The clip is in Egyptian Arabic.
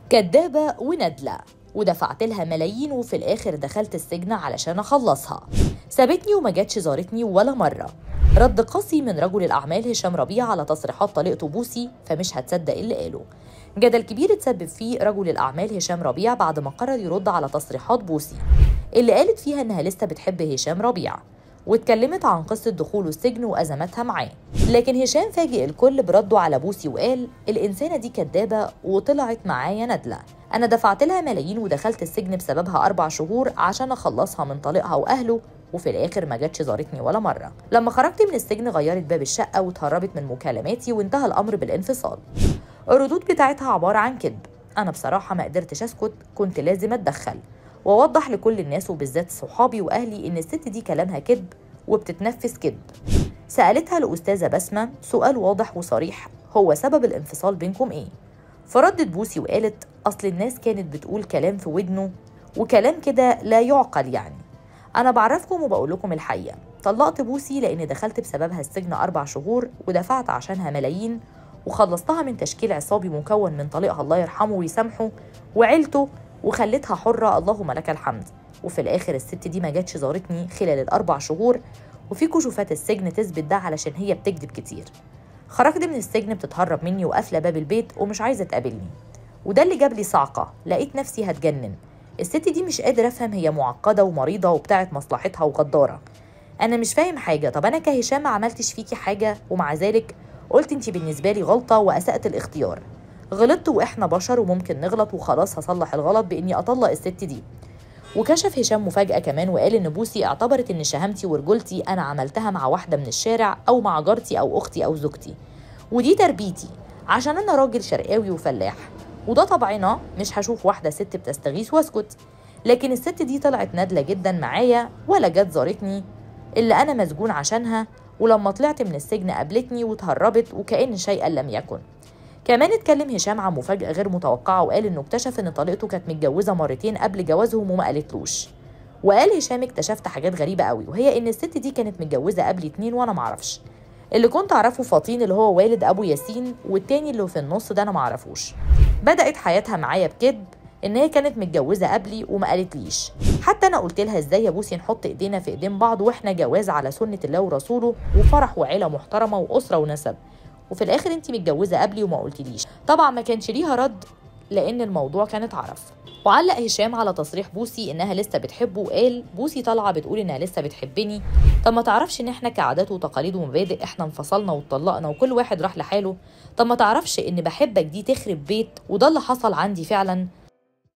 كدابة وندلة ودفعت لها ملايين وفي الآخر دخلت السجن علشان أخلصها سابتني وما جاتش زارتني ولا مرة رد قاسي من رجل الأعمال هشام ربيع على تصريحات طليقته بوسي فمش هتصدق اللي قاله جدل كبير اتسبب فيه رجل الأعمال هشام ربيع بعد ما قرر يرد على تصريحات بوسي اللي قالت فيها إنها لسه بتحب هشام ربيع واتكلمت عن قصة دخوله السجن وأزماتها معاه لكن هشام فاجئ الكل برده على بوسي وقال الإنسانة دي كدابة وطلعت معايا ندلة أنا دفعت لها ملايين ودخلت السجن بسببها أربع شهور عشان أخلصها من طليقها وأهله وفي الآخر ما جاتش زارتني ولا مرة لما خرجت من السجن غيرت باب الشقة واتهربت من مكالماتي وانتهى الأمر بالانفصال الردود بتاعتها عبارة عن كذب أنا بصراحة ما قدرتش أسكت كنت لازم أتدخل وأوضح لكل الناس وبالذات صحابي وأهلي إن الست دي كلامها كذب وبتتنفس كذب سألتها الأستاذة بسمة سؤال واضح وصريح هو سبب الانفصال بينكم إيه؟ فردت بوسي وقالت أصل الناس كانت بتقول كلام في ودنه وكلام كده لا يعقل يعني أنا بعرفكم وبقول لكم الحقيقة طلقت بوسي لأن دخلت بسببها السجن أربع شهور ودفعت عشانها ملايين وخلصتها من تشكيل عصابي مكون من طليقها الله يرحمه ويسامحه وعيلته وخلتها حرة اللهم لك الحمد وفي الآخر الست دي ما جاتش زارتني خلال الأربع شهور وفي كشوفات السجن تثبت ده علشان هي بتكذب كتير خرجت من السجن بتتهرب مني وقافلة باب البيت ومش عايزة تقابلني وده اللي جاب لي صعقة لقيت نفسي هتجنن الست دي مش قادر أفهم هي معقدة ومريضة وبتاعت مصلحتها وغدارة أنا مش فاهم حاجة طب أنا كهشام ما عملتش فيكي حاجة ومع ذلك قلت انت بالنسبة لي غلطة وأسأت الاختيار غلطت وإحنا بشر وممكن نغلط وخلاص هصلح الغلط بإني أطلق الست دي وكشف هشام مفاجأة كمان وقال إن بوسي اعتبرت إن شهامتي ورجولتي أنا عملتها مع واحدة من الشارع أو مع جارتي أو أختي أو زوجتي ودي تربيتي عشان أنا راجل شرقاوي وفلاح وده طبعنا مش هشوف واحدة ست بتستغيث واسكت لكن الست دي طلعت نادلة جدا معايا ولا جت زارتني اللي أنا مسجون عشانها ولما طلعت من السجن قابلتني وتهربت وكأن شيئا لم يكن كمان اتكلم هشام عن مفاجأة غير متوقعة وقال إنه اكتشف إن طليقته كانت متجوزة مرتين قبل جوازهم وما قالتلوش وقال هشام اكتشفت حاجات غريبة قوي وهي إن الست دي كانت متجوزة قبل اتنين وأنا معرفش اللي كنت أعرفه فاطين اللي هو والد أبو ياسين والتاني اللي في النص ده أنا معرفوش بدأت حياتها معايا بكذب ان هي كانت متجوزه قبلي وما قالتليش حتى انا قلت لها ازاي يا بوسي نحط ايدينا في ايدين بعض واحنا جواز على سنه الله ورسوله وفرح وعيله محترمه واسره ونسب وفي الاخر انت متجوزه قبلي وما قلتليش طبعا ما كانش ليها رد لان الموضوع كان اتعرف وعلق هشام على تصريح بوسي انها لسه بتحبه وقال بوسي طالعه بتقول انها لسه بتحبني طب ما تعرفش ان احنا كعادات وتقاليد ومبادئ احنا انفصلنا واتطلقنا وكل واحد راح لحاله طب ما تعرفش ان بحبك دي تخرب بيت وده اللي حصل عندي فعلا